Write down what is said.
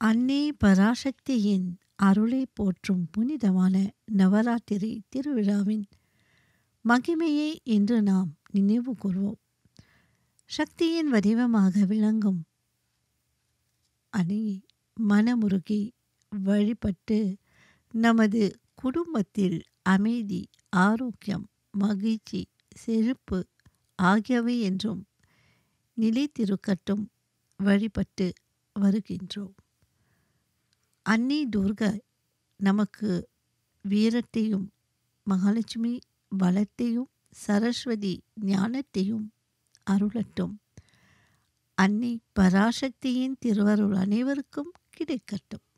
அன்னை பராசக்தியின் அருளை போற்றும் புனிதமான நவராத்திரி திருவிழாவின் மகிமையை இன்று நாம் நினைவு கூர்வோம் சக்தியின் வடிவமாக விளங்கும் அன்னையை மனமுருகி வழிபட்டு நமது குடும்பத்தில் அமைதி ஆரோக்கியம் மகிழ்ச்சி செழிப்பு ஆகியவை என்றும் நிலைத்திருக்கட்டும் வழிபட்டு வருகின்றோம் அன்னை துர்கா நமக்கு வீரத்தையும் மகாலட்சுமி பலத்தையும் சரஸ்வதி ஞானத்தையும் அருளட்டும் அன்னை பராசக்தியின் திருவருள் அனைவருக்கும் கிடைக்கட்டும்